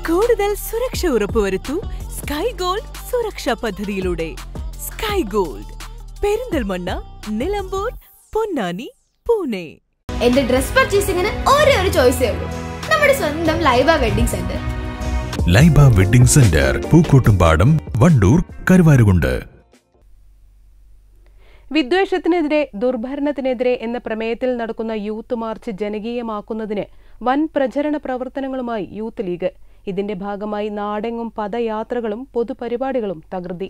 കൂടുതൽ സുരക്ഷ ഉറപ്പുവരുത്തൂ sky gold സുരക്ഷാ പദ്ധതിയിലൂടെ സ്കൈ ഗോൾഡ് പെരിന്തൽമണ്ണ നിലമ്പൂർ പൊന്നാനി പൂനെ എന്റെ ഡ്രസ് പർച്ചേസിംഗിന് ഒരേ ഒരു ചോയ്സേ ഉള്ളൂ നമ്മുടെ സ്വന്തം Laiba wedding centre Laiba wedding centre Pookkottumpadam Wandoor Karuvarakundu വിദ്വേഷത്തിനെതിരെ ദുർഭരണത്തിനെതിരെ എന്ന പ്രമേയത്തിൽ നടക്കുന്ന യൂത്ത് മാർച്ച് ജനകീയമാക്കുന്നതിന് വൻ പ്രചരണ പ്രവർത്തനങ്ങളുമായി യൂത്ത് ലീഗ് ഇതിന്റെ ഭാഗമായി നാടെങ്ങും പദയാത്രകളും പൊതുപരിപാടികളും തകൃതി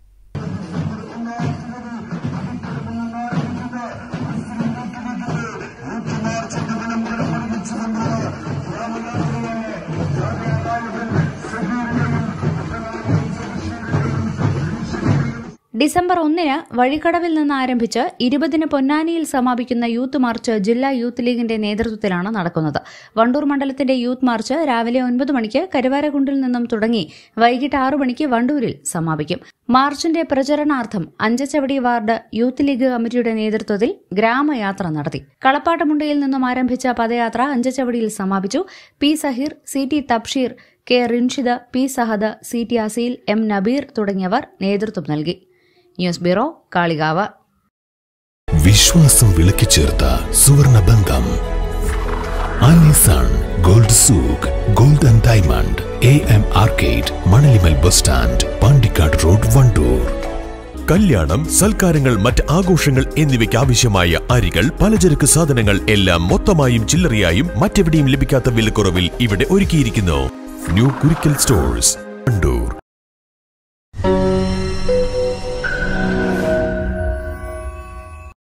ഡിസംബർ ഒന്നിന് വഴിക്കടവിൽ നിന്ന് ആരംഭിച്ച് ഇരുപതിന് പൊന്നാനിയിൽ സമാപിക്കുന്ന യൂത്ത് മാർച്ച് ജില്ലാ യൂത്ത് ലീഗിന്റെ നേതൃത്വത്തിലാണ് നടക്കുന്നത് വണ്ടൂർ മണ്ഡലത്തിന്റെ യൂത്ത് മാർച്ച് രാവിലെ ഒൻപത് മണിക്ക് കരുവാരകുണ്ടിൽ നിന്നും തുടങ്ങി വൈകിട്ട് ആറു മണിക്ക് വണ്ടൂരിൽ സമാപിക്കും മാർച്ചിന്റെ പ്രചരണാർത്ഥം അഞ്ചച്ചവടി വാർഡ് യൂത്ത് ലീഗ് കമ്മിറ്റിയുടെ നേതൃത്വത്തിൽ ഗ്രാമയാത്ര നടത്തി കളപ്പാട്ടമുണ്ടയിൽ നിന്നും ആരംഭിച്ച പദയാത്ര അഞ്ചച്ചവടിയിൽ സമാപിച്ചു P Saheer C T Tabsheer K Rinshid P Sahad C T Aseel M Nabeer തുടങ്ങിയവർ നേതൃത്വം നൽകി ന്യൂസ് ബ്യൂറോ കാളികാവ് വിശ്വാസം വിളക്കിച്ചേർത്ത സുവർണ ബന്ധം Allison gold souk gold and diamond A M arcade Manalimal bus stand Pandikkad road Wandoor കല്യാണം സൽക്കാരങ്ങൾ മറ്റ് ആഘോഷങ്ങൾ എന്നിവയ്ക്ക് ആവശ്യമായ അരികൾ പലചരക്ക് സാധനങ്ങൾ എല്ലാം മൊത്തമായും ചില്ലറയായും മറ്റെവിടെയും ലഭിക്കാത്ത വിലക്കുറവിൽ ഇവിടെ ഒരുക്കിയിരിക്കുന്നു ന്യൂ കുരിക്കൽ സ്റ്റോഴ്സ്